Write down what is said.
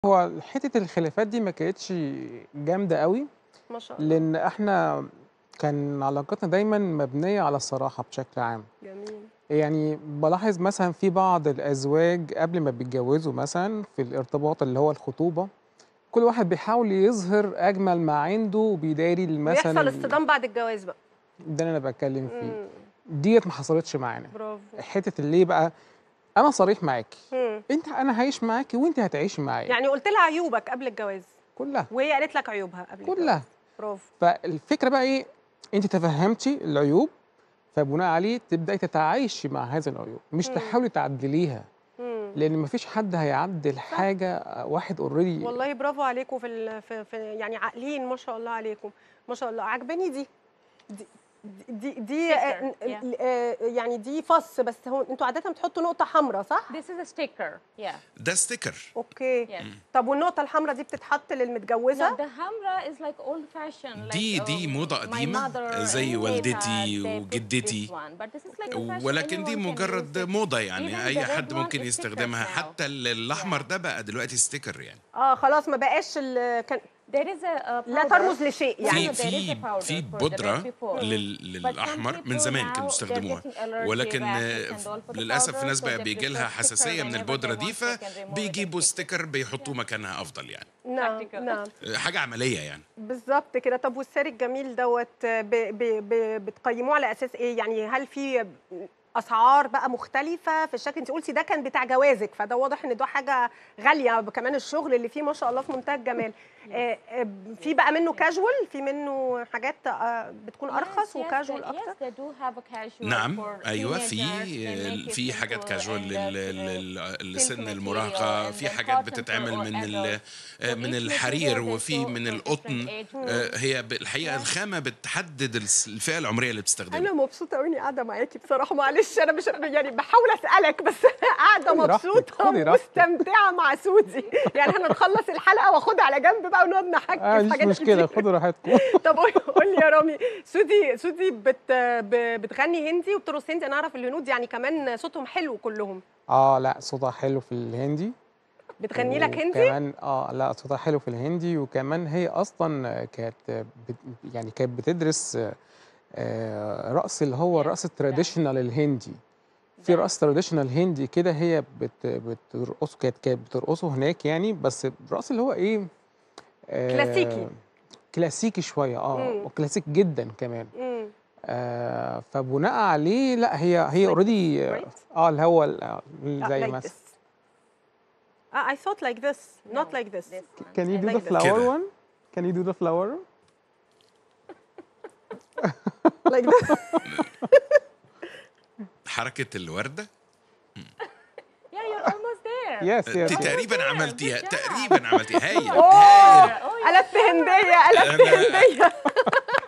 هو حتة الخلافات دي ما كانتش جامدة أوي، ما شاء الله. لإن إحنا كان علاقتنا دايمًا مبنية على الصراحة بشكل عام. جميل. يعني بالاحظ مثلًا في بعض الأزواج قبل ما بيتجوزوا مثلًا في الارتباط اللي هو الخطوبة، كل واحد بيحاول يظهر أجمل ما عنده وبيداري ال مثلًا بيحصل ال اصطدام بعد الجواز بقى. ده اللي أنا باتكلم فيه. إمم. ديّة ما حصلتش معانا. برافو. حتة ليه بقى؟ أنا صريح معاكِ، إمم. أنتِ أنا هاعيش معاكِ وأنتِ هتعيشي معايا. يعني قُلت لها عيوبك قبل الجواز. كلها. وهي قالت لك عيوبها قبل الجواز. كلها. برافو. فالفكرة بقى إيه، أنتِ تفهّمتِ العيوب، فبناء عليه تبدئي تتعايشي مع هذه العيوب، مش إمم. تحاولي تعدّليها، إمم. لإن ما فيش حد هيعدّل صح. حاجة واحد already والله برافو عليكم في ال في في يعني عاقلين ما شاء الله عليكم، ما شاء الله. عاجباني دي. دي دي دي آآ Sticker, yeah. ال آآ يعني دي فَص بس هو أنتم عادةً بتحطوا نقطة حمرا صح؟ This is a sticker. Yeah. ده ستيكر أوكي. Yes. طب والنقطة الحمرا دي بتتحط No, للمتجوزة؟ the hamra is like old fashioned. دي like, دي um, موضة my قديمة mother زي and والدتي they put وجدتي this one. But this is like a fashion. ولكن دي Anyone can مجرد use it. موضة يعني Even أي the حد red one ممكن is stickers يستخدمها now. حتى ال- الأحمر ده بقى دلوقتي ستيكر يعني آه خلاص ما بقاش ال كان There is a, a لا powder. ترمز لشيء No, يعني. في no, there is a في powder في for the red بودرة before. لل But some للأحمر من people زمان now كانوا they're بيستخدموها getting allergy ولكن rashes and all for the للأسف في powder, ناس so بقى they بيجي prefer لها sticker حساسية من whenever they البودرة want دي they can remove it فبيجيبوا and stick. ستيكر بيحطوه مكانها أفضل يعني نعم Practical. نعم حاجة عملية يعني بالضبط كده. طب والساري الجميل دوّة ب ب ب بتقيّموه على أساس إيه؟ يعني هل في أسعار بقى مختلفة في الشكل؟ أنتِ قُلتِ ده كان بتاع جوازِك، فده واضح إن ده حاجة غالية، كمان الشغل اللي فيه ما شاء الله في منتهى الجمال. آآ آآ في بقى منه casual في منه حاجات آآ بتكون أرخص Yes, yes, وcasual they, أكتر؟ yes, they do have a casual نعم for ايوه في teenagers. They make it في حاجات simple كاجوال and, لل- uh, لل- silk لسن material المراهقه and في then حاجات cotton for بتتعمل من all ال- adults. So من each الحرير material they وفي show من for القطن different age آه، groups. هي ب- الحقيقه Yeah. الخامه بتحدد الس- الفئه العمريه اللي أنا بتستخدمها مبسوطة أوي إني قاعدة معاكِ بصراحة، معلش أنا مش يعني باحاول أسألك بس قاعدة خدي راحتك، مبسوطة خدي راحتك. ومستمتعة مع سودي، يعني إحنا نخلّص الحلقة وآخدها على جنب بقى ونقعد نحكي آه، في مفيش حاجات مشكلة، كتير. خدوا راحتكم. طب قُل قُل لي يا رامي، سودي سودي بت ب بتغني هندي وبترقص هندي، أنا أعرف الهنود يعني كمان صوتهم حلو كلّهم. آه، لأ صوتها حلو في الهندي. بتغني لك هندي؟ وكمان آه، لأ صوتها حلو في الهندي، وكمان هي أصلًا كانت بت يعني كانت بتدرس آآ رقص اللي هو الرقص الtraditional الهندي. في رقص traditional هندي كده هي بت بترقصه كانت كانت بترقصه هناك يعني، بس الرقص اللي هو إيه آآ كلاسيكي. كلاسيكي شوية آه، إمم. وكلاسيك جدًا كمان. إمم. آآ فبناء عليه لأ هي هي Like already this, right? آه اللي هو ال آه زي like مثلًا this. آه I thought like this not No, like this. this one. Can you do Like the this. flower كده. one? Can you do the flower? like this. حركه الورده Yeah, you're almost there. Yes, yes, انت yes. تقريبا Good عملتيها job. تقريبا عملتيها هايل أوه! هايل Oh, yeah. قلبت هندية، قلبت أنا- هندية.